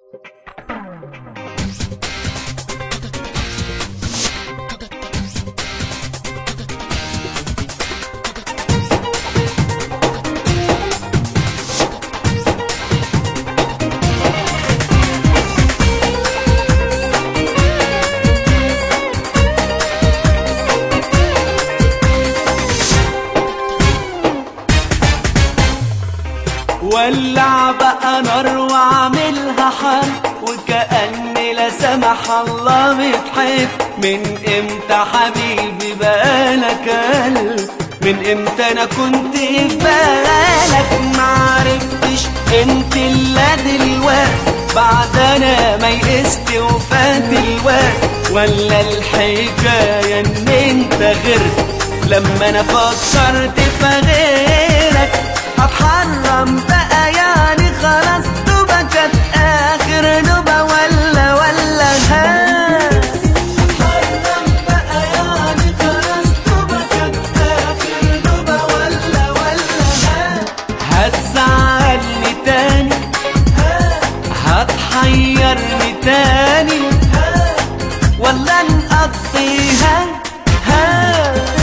ولع بقى نار واعملها حر وكأني لا سمح الله بتحب من امتى حبيبي بقالك قلب من امتى انا كنت في بالك معرفتش انت الا دلوقتي بعد انا ما يئست وفات الوقت ولا الحكايه ان انت غيرت لما انا فكرت في غيرك هتحرم بقى يعني خلاص توبة كانت آخر نوبة ولا ولا ها هتحرم بقى يعني خلاص توبة كانت آخر نوبة ولا ولا ها هتزعلني تاني ها هتحيرني تاني ها ولا نقضيها ها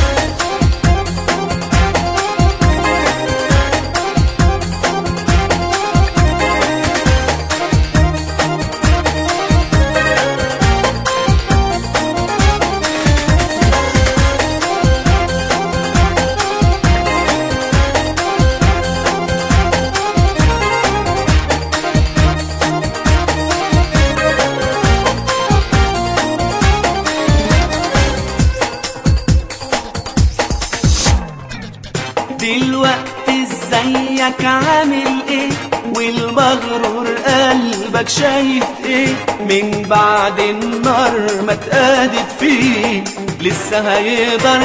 دلوقتي ازيك عامل ايه والمغرور قلبك شايف ايه من بعد النار ما اتقادت فيه لسه هيقدر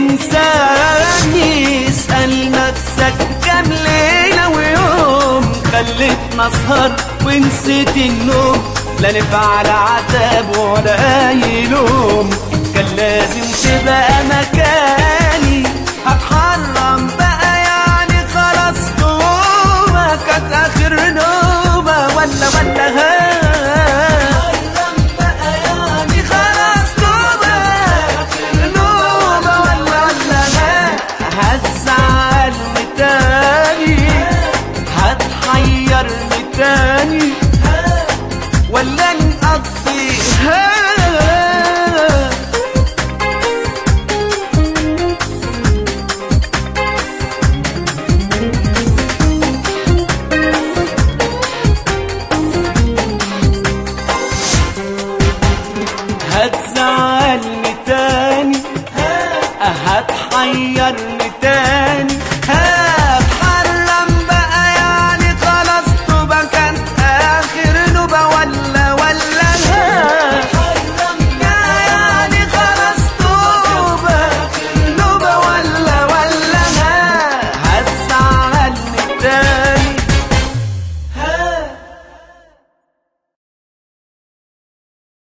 ينساني اسأل نفسك كام ليلة ويوم خليتنا اسهر ونسيت النوم لا نفعل عتاب ولا اي لوم كان لازم تبقى مكاني هتحرم بقى يعني خلاص نومة كانت آخر نومة ولا ولا ها يعني خلاص نومة نومة ولا ولا ها هتزعلني تاني هتحيرني تاني ولا نقضيها هتزعلني تاني هتحيرني